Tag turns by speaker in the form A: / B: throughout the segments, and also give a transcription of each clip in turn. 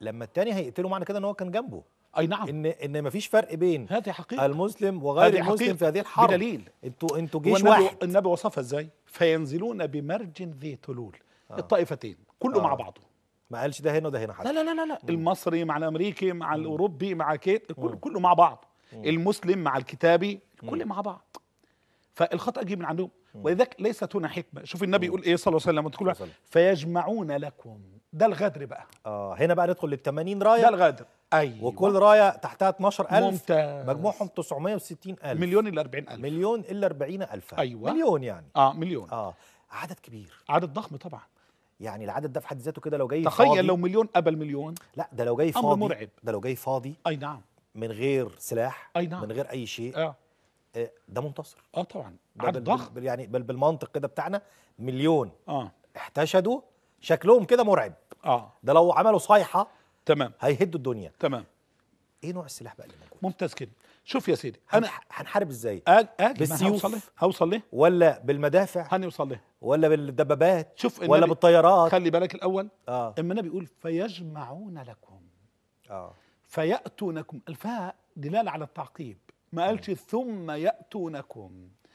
A: لما التاني هيقتله معنى كده ان هو كان جنبه
B: اي نعم
A: ان ان مفيش فرق بين
B: هذه حقيقه
A: المسلم وغير
B: هذه
A: المسلم
B: حقيقة
A: في هذه الحرب
B: بدليل
A: انتوا انتوا جيش
B: والنبي
A: واحد
B: النبي وصفها ازاي فينزلون بمرج ذي تلول الطائفتين كله
A: آه.
B: مع بعضه
A: ما قالش ده هنا وده هنا
B: لا
A: حتى
B: لا لا لا, لا. المصري مع الامريكي مع الاوروبي مع كيت كل كله مع بعض المسلم مع الكتابي الكل مع بعض فالخطا جه من عندهم ولذلك ليست هنا حكمه شوف النبي يقول ايه صلى الله عليه وسلم تقول
A: صلى الله
B: فيجمعون لكم ده الغدر بقى
A: اه هنا بقى ندخل لل 80
B: ده
A: رايه
B: الغدر ايوه
A: وكل رايه تحتها 12000
B: ممتاز.
A: مجموعهم 960000
B: مليون الا 40000
A: مليون الا 40000
B: أيوة.
A: مليون يعني
B: اه مليون
A: اه عدد كبير
B: عدد ضخم طبعا
A: يعني العدد ده في حد ذاته كده لو جاي
B: تخيل
A: فاضي
B: لو مليون قبل مليون
A: لا ده لو جاي
B: أمر
A: فاضي
B: مرعب.
A: ده لو جاي فاضي
B: اي نعم
A: من غير سلاح
B: أي نعم.
A: من غير اي شيء
B: اه
A: آه، ده منتصر
B: اه طبعا
A: ده
B: عدد
A: بال-
B: ضخم
A: بال- يعني بال- بالمنطق كده بتاعنا مليون
B: اه
A: احتشدوا شكلهم كده مرعب
B: اه
A: ده لو عملوا صيحه
B: تمام
A: هيهدوا الدنيا
B: تمام
A: ايه نوع السلاح بقى اللي موجود
B: ممتاز كده شوف يا سيدي انا
A: هنح- هنحارب ازاي
B: آج- اجي
A: بالسيوف.
B: بالسيوف هوصل له هوصل له
A: ولا بالمدافع
B: هنوصل له
A: ولا بالدبابات
B: شوف
A: ولا
B: النبي-
A: بالطيارات
B: خلي بالك الاول
A: اه
B: اما النبي يقول فيجمعون لكم
A: اه
B: فياتونكم الفاء دلاله على التعقيب ما قالش ثم ياتونكم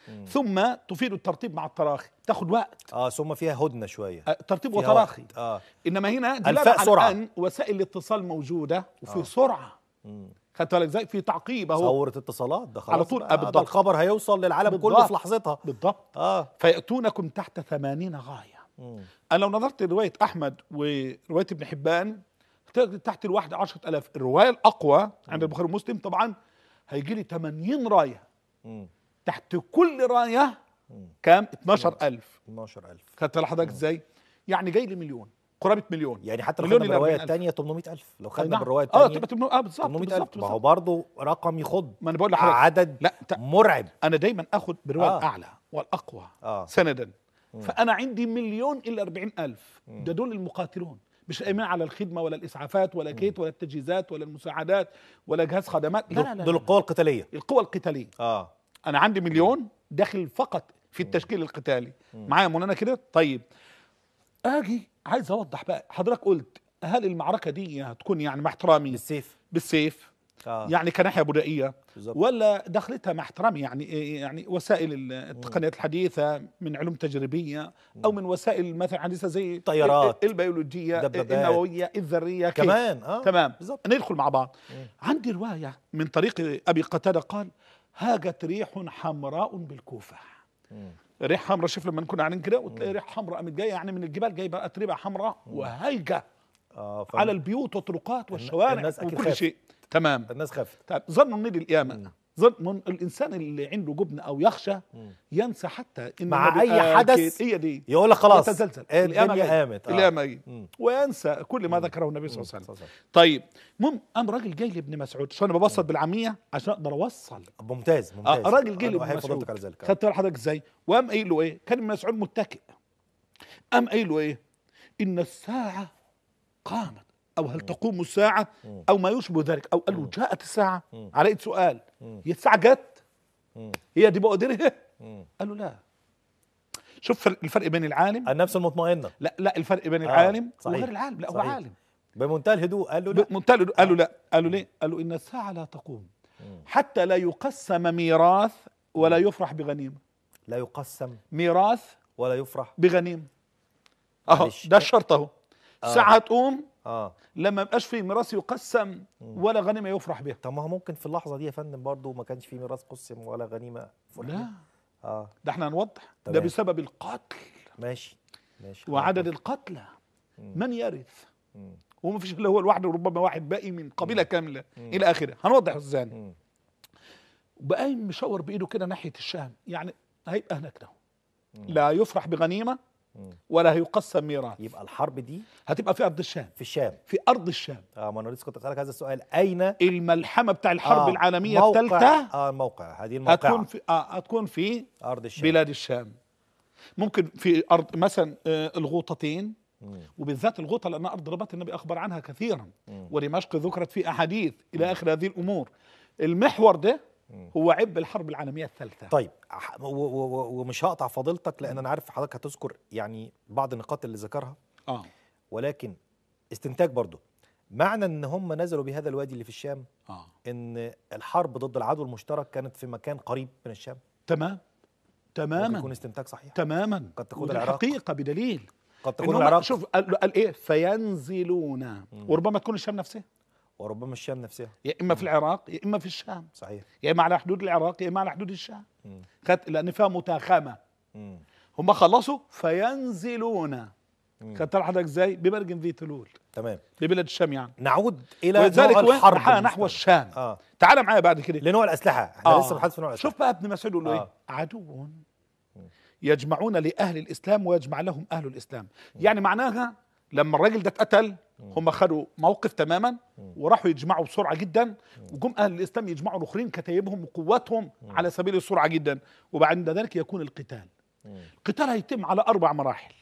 B: ثم تفيد الترتيب مع التراخي تاخد وقت
A: اه ثم فيها هدنه شويه
B: آه، ترتيب
A: فيها
B: وتراخي
A: وقت. اه
B: انما هنا دلاله
A: الفاء
B: على
A: سرعة.
B: ان وسائل الاتصال موجوده وفي سرعه خدت بالك ازاي في تعقيب اهو
A: ثوره اتصالات ده خلاص
B: على طول.
A: بقى.
B: آه،
A: ده
B: بالضبط.
A: الخبر هيوصل للعالم كله
B: بالضبط.
A: في لحظتها
B: بالضبط
A: اه
B: فياتونكم تحت ثمانين غايه
A: مم.
B: انا لو نظرت لروايه احمد وروايه ابن حبان تجد تحت الواحده 10000 الروايه الاقوى عند البخاري ومسلم طبعا هيجي لي 80 رايه
A: مم.
B: تحت كل رايه كام 12000
A: 12000
B: خدت بالك حضرتك ازاي يعني جاي لي مليون قرابه مليون
A: يعني حتى لو
B: مليون
A: خدنا
B: إلى
A: بالروايه
B: 40,000.
A: الثانيه 800000 لو
B: أي
A: خدنا
B: نعم.
A: بالروايه
B: اه
A: الثانيه
B: تبقى 800 اه بالظبط
A: 800000
B: بالظبط
A: ما هو
B: بالظبط.
A: برضه رقم يخض
B: ما انا بقول لحضرتك
A: عدد
B: لا ت-
A: مرعب
B: انا دايما اخد بالروايه
A: آه.
B: الاعلى والاقوى
A: آه.
B: سندا فانا عندي مليون الا أربعين ألف ده دول المقاتلون مش قايمين على الخدمه ولا الاسعافات ولا كيت ولا التجهيزات ولا المساعدات ولا جهاز خدمات لا لا لا,
A: دول
B: لا.
A: القوى القتاليه
B: القوى القتاليه
A: اه
B: انا عندي مليون داخل فقط في التشكيل القتالي معايا يا مولانا كده طيب اجي عايز اوضح بقى حضرتك قلت هل المعركه دي هتكون يعني مع احترامي
A: بالسيف
B: بالسيف
A: اه
B: يعني كناحيه بدائيه
A: بالظبط.
B: ولا دخلتها مع احترامي يعني إيه يعني وسائل ال- التقنيات الحديثه من علوم تجريبيه او من وسائل مثلا حديثه زي
A: طيارات.
B: ال- البيولوجيه
A: دبابات.
B: النوويه الذريه كيف؟
A: كمان اه
B: تمام
A: بالظبط
B: ندخل مع بعض عندي روايه من طريق ابي قتاده قال هاجت ريح حمراء بالكوفه ريح حمراء شوف لما نكون قاعدين كده وتلاقي ريح حمراء قامت جايه يعني من الجبال جايبه اتربه حمراء وهايجه
A: اه ف...
B: على البيوت والطرقات والشوارع
A: الناس أكيد
B: وكل
A: خافت.
B: شيء تمام
A: الناس خافت
B: طيب ظن النيل القيامة ظن الإنسان اللي عنده جبن أو يخشى ينسى حتى إن
A: مع
B: النبي
A: أي
B: آكل.
A: حدث
B: هي دي
A: يقول لك خلاص
B: يتزلزل
A: إيه
B: القيامة
A: الدنيا
B: جاية.
A: قامت آه.
B: القيامة جاية.
A: مم.
B: وينسى كل ما ذكره النبي صلى الله عليه
A: صلى
B: وسلم
A: الله عليه وسلم.
B: طيب المهم قام راجل جاي لابن مسعود عشان انا ببسط بالعاميه عشان اقدر اوصل
A: ممتاز
B: اه
A: ممتاز
B: راجل جه
A: أنا
B: لابن
A: أحيي
B: مسعود
A: فضيلتك على ذلك آه.
B: خدت بال حضرتك ازاي وقام قايل له ايه كان ابن مسعود متكئ قام قايل له ايه ان الساعه قامت او هل تقوم الساعه او ما يشبه ذلك او قال له جاءت الساعه على سؤال هي الساعه جت هي دي بقدرها قال له لا شوف فرق- الفرق بين العالم
A: النفس المطمئنه
B: لا لا الفرق بين
A: آه،
B: العالم
A: صحيح.
B: وغير العالم لا هو
A: صحيح.
B: عالم
A: بمنتهى الهدوء قال له لا
B: منتهى الهدوء. قال له لا قال له ليه قال له ان الساعه لا تقوم حتى لا يقسم ميراث ولا يفرح بغنيمه
A: لا يقسم
B: ميراث
A: ولا يفرح
B: بغنيمه اهو
A: معلش.
B: ده الشرط اهو الساعه هتقوم
A: اه
B: لما يبقاش في ميراث يقسم ولا غنيمه يفرح بها
A: طب ما هو ممكن في اللحظه دي يا فندم برضه ما كانش في ميراث قسم ولا غنيمه فرح
B: لا
A: اه
B: ده احنا هنوضح ده
A: تمام.
B: بسبب القتل
A: ماشي ماشي
B: وعدد القتلى من يرث وما فيش الا هو الواحد وربما واحد باقي من قبيله كامله الى اخره هنوضح ازاي
A: مم.
B: وقايم مشاور بايده كده ناحيه الشام يعني هيبقى هناك له لا يفرح بغنيمه ولا هيقسم ميراث
A: يبقى الحرب دي
B: هتبقى في ارض الشام
A: في الشام
B: في ارض الشام
A: اه ما انا لسه كنت اسالك هذا السؤال اين
B: الملحمه بتاع الحرب
A: آه
B: العالميه
A: موقع-
B: الثالثه
A: اه الموقع هذه الموقعة
B: هتكون في آه هتكون في
A: ارض الشام
B: بلاد الشام ممكن في ارض مثلا آه الغوطتين وبالذات الغوطه لانها ارض رباط النبي اخبر عنها كثيرا ودمشق ذكرت في احاديث الى اخر هذه الامور المحور ده هو عب الحرب العالميه الثالثه
A: طيب ح- و- و- و- ومش هقطع فضيلتك لان انا عارف حضرتك هتذكر يعني بعض النقاط اللي ذكرها
B: اه
A: ولكن استنتاج برضو معنى ان هم نزلوا بهذا الوادي اللي في الشام
B: اه
A: ان الحرب ضد العدو المشترك كانت في مكان قريب من الشام
B: تمام
A: ممكن
B: تماما
A: يكون استنتاج صحيح
B: تماما
A: قد تكون
B: ودي
A: العراق.
B: حقيقه بدليل
A: قد
B: إن
A: تكون
B: هم-
A: العراق
B: شوف قال, قال ايه فينزلون وربما تكون الشام نفسها
A: وربما الشام نفسها
B: يا اما في العراق يا اما في الشام
A: صحيح
B: يا اما على حدود العراق يا اما على حدود الشام
A: مم.
B: خدت لان فيها متاخمه
A: مم.
B: هم خلصوا فينزلون
A: مم.
B: خدت حضرتك ازاي ببرج ذي تلول
A: تمام
B: ببلاد الشام يعني
A: نعود الى
B: ولذلك
A: نوع
B: وين
A: الحرب
B: راح نحو
A: بالنسبة
B: الشام
A: لنا. اه
B: تعال معايا بعد كده
A: لنوع الاسلحه احنا
B: آه.
A: لسه بنحدث في نوع الاسلحه
B: شوف بقى ابن مسعود يقول له
A: آه.
B: ايه عدو يجمعون لاهل الاسلام ويجمع لهم اهل الاسلام يعني معناها لما الراجل ده اتقتل هم خدوا موقف تماما وراحوا يجمعوا بسرعه جدا وجم اهل الاسلام يجمعوا الاخرين كتايبهم وقواتهم على سبيل السرعه جدا وبعد ذلك يكون القتال
A: مم.
B: القتال هيتم على اربع مراحل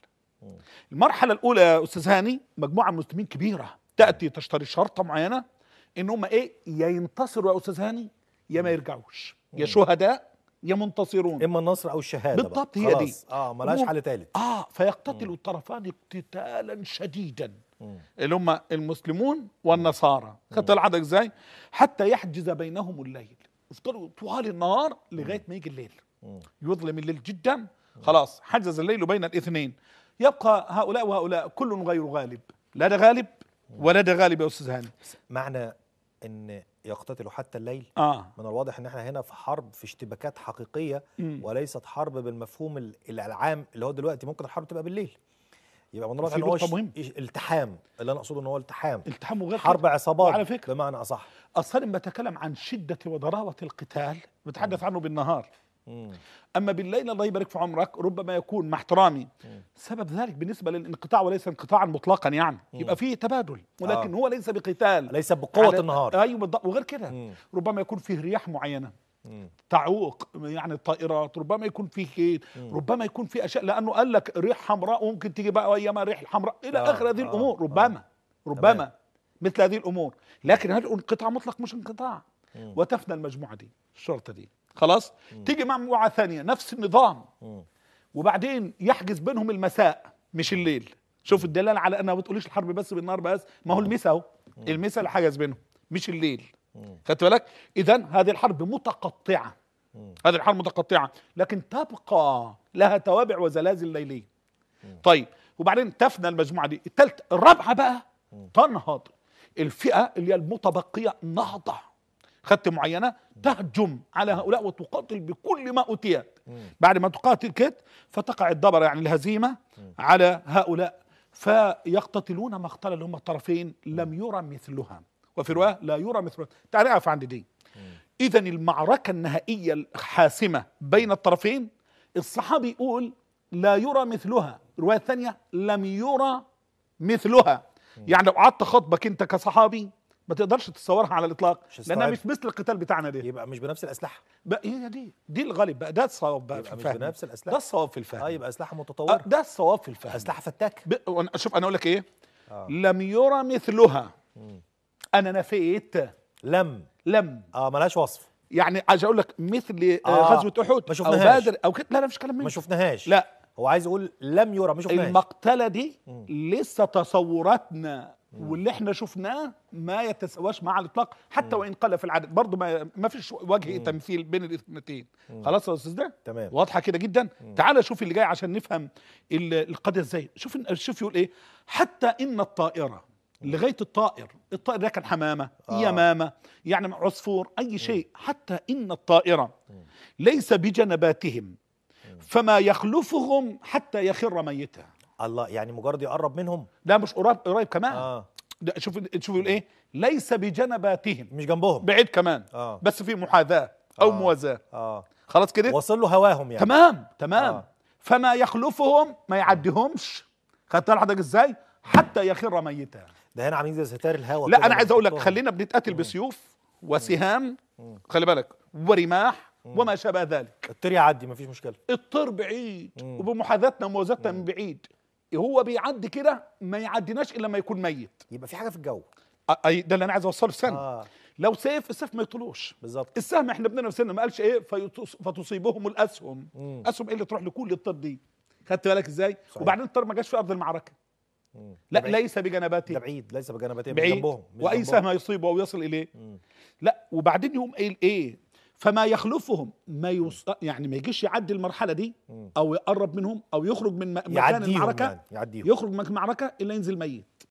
B: المرحله الاولى يا استاذ هاني مجموعه من المسلمين كبيره تاتي تشتري شرطه معينه ان هم ايه يا ينتصروا يا استاذ هاني يا ما يرجعوش يا شهداء يا منتصرون
A: اما النصر او الشهاده بقى.
B: بالضبط هي دي.
A: خلاص. اه ملهاش
B: المهم-
A: حل ثالث
B: اه فيقتتل الطرفان اقتتالا شديدا
A: مم.
B: اللي هم المسلمون والنصارى خدت العدد ازاي حتى يحجز بينهم الليل يفضلوا طوال النهار لغايه ما يجي الليل
A: مم.
B: يظلم الليل جدا خلاص حجز الليل بين الاثنين يبقى هؤلاء وهؤلاء كل غير غالب لا ده غالب ولا ده غالب يا استاذ هاني
A: معنى ان يقتتلوا حتى الليل
B: اه
A: من الواضح ان احنا هنا في حرب في اشتباكات حقيقيه
B: مم.
A: وليست حرب بالمفهوم ال- العام اللي هو دلوقتي ممكن الحرب تبقى بالليل يبقى من الواضح
B: في
A: ان هو
B: نقطة
A: ش-
B: مهمة.
A: إش- التحام اللي انا اقصده ان هو التحام
B: التحام غير
A: حرب
B: كده.
A: عصابات
B: وعلى فكره
A: بمعنى اصح
B: اصلا لما بتكلم عن شده وضراوه القتال بتحدث عنه بالنهار
A: مم.
B: اما بالليل الله يبارك في عمرك ربما يكون مع احترامي سبب ذلك بالنسبه للانقطاع وليس انقطاعا مطلقا يعني يبقى فيه تبادل ولكن
A: آه.
B: هو ليس بقتال
A: ليس بقوه
B: على-
A: النهار
B: ايوه بالضبط وغير كده
A: مم.
B: ربما يكون فيه رياح معينه
A: مم.
B: تعوق يعني الطائرات ربما يكون فيه كيد ربما يكون فيه اشياء لانه قال لك ريح حمراء وممكن تيجي بقى ايام ريح الحمراء الى
A: آه،
B: اخر هذه
A: آه،
B: الامور ربما ربما مثل هذه الامور لكن هل انقطاع مطلق مش انقطاع
A: مم.
B: وتفنى المجموعه دي الشرطه دي خلاص تيجي مجموعه ثانيه نفس النظام
A: مم.
B: وبعدين يحجز بينهم المساء مش الليل شوف الدلاله على انها ما بتقوليش الحرب بس بالنهار بس ما هو المساء اهو المساء اللي حجز بينهم مش الليل
A: مم.
B: خدت بالك اذا هذه الحرب متقطعه
A: مم.
B: هذه الحرب متقطعه لكن تبقى لها توابع وزلازل ليليه طيب وبعدين تفنى المجموعه دي الثالثه الرابعه بقى تنهض الفئه اللي هي المتبقيه نهضه خدت معينه تهجم على هؤلاء وتقاتل بكل ما اوتيت بعد ما تقاتل كده فتقع الدبر يعني الهزيمه على هؤلاء فيقتتلون مقتلا اللي هم الطرفين لم يرى مثلها وفي روايه لا يرى مثلها تعال اقف عند دي اذا المعركه النهائيه الحاسمه بين الطرفين الصحابي يقول لا يرى مثلها الروايه الثانيه لم يرى مثلها يعني لو قعدت خطبك انت كصحابي ما تقدرش تتصورها على الاطلاق
A: مش
B: لانها
A: هتستوعب.
B: مش مثل القتال بتاعنا ده
A: يبقى مش بنفس الاسلحه
B: بقى هي دي دي الغالب بقى ده الصواب بقى في
A: يبقى مش
B: الفهم
A: بنفس الاسلحه
B: ده الصواب في الفهم
A: اه يبقى اسلحه
B: آه،
A: متطوره
B: ده الصواب في الفهم
A: اسلحه فتاك
B: ب... وأنا- شوف انا اقول لك ايه
A: آه.
B: لم يرى مثلها
A: مم.
B: انا نفيت
A: لم
B: لم
A: اه ملهاش وصف
B: يعني عايز اقول لك مثل آه.
A: آه،
B: غزوه احد
A: ما
B: او
A: شفناهاش.
B: بدر او كده لا لا مش كلام
A: ما
B: مني
A: شفناهاش
B: لا
A: هو عايز يقول لم يرى ما شفناهاش
B: المقتله دي لسه تصوراتنا واللي احنا شفناه ما يتساواش مع الاطلاق حتى وان قل في العدد برضه ما, ما فيش وجه تمثيل بين الاثنتين خلاص يا استاذ ده
A: تمام.
B: واضحه كده جدا تعال شوف اللي جاي عشان نفهم ال- القضيه ازاي شوف شوف يقول ايه حتى ان الطائره لغايه الطائر الطائر ده كان حمامه
A: آه.
B: يمامه يعني عصفور اي شيء حتى ان الطائره ليس بجنباتهم فما يخلفهم حتى يخر ميتا
A: الله يعني مجرد يقرب منهم
B: لا مش قريب قريب كمان
A: اه
B: ده شوف شوف يقول ايه ليس بجنباتهم
A: مش جنبهم
B: بعيد كمان
A: آه.
B: بس في محاذاه او
A: آه.
B: موازاه
A: اه
B: خلاص كده
A: وصل له هواهم يعني
B: تمام تمام
A: آه.
B: فما يخلفهم ما يعديهمش خدت بالك حضرتك ازاي حتى يخر ميتا
A: ده هنا عاملين زي ستار الهوا
B: لا
A: كده
B: انا عايز اقول لك
A: بنحطهم.
B: خلينا بنتقاتل بسيوف وسهام خلي بالك ورماح وما شابه ذلك
A: الطير يعدي مفيش مشكله
B: الطير بعيد وبمحاذاتنا وموازاتنا من بعيد هو بيعدي كده ما يعديناش الا لما يكون ميت
A: يبقى في حاجه في الجو
B: أ- أي ده اللي انا عايز اوصله في سنه
A: اه
B: لو سيف السيف ما يطلوش
A: بالظبط
B: السهم احنا ابننا في سنه ما قالش ايه فيتص- فتصيبهم الاسهم
A: مم.
B: اسهم ايه اللي تروح لكل الطير دي خدت بالك ازاي
A: صحيح.
B: وبعدين الطير ما جاش في ارض المعركه
A: مم.
B: لا
A: ده بعيد.
B: ليس بجنباته
A: ده بعيد ليس بجنبتين
B: بعيد
A: جنبهم مش
B: واي
A: جنبهم.
B: سهم يصيبه او يصل اليه
A: مم.
B: لا وبعدين يقوم قايل ايه فما يخلفهم ما يص... يعني ما يجيش يعدي المرحله دي
A: مم.
B: او يقرب منهم او يخرج من م- مكان
A: يعديهم
B: المعركه
A: يعني يعديهم
B: يخرج من المعركه الا ينزل ميت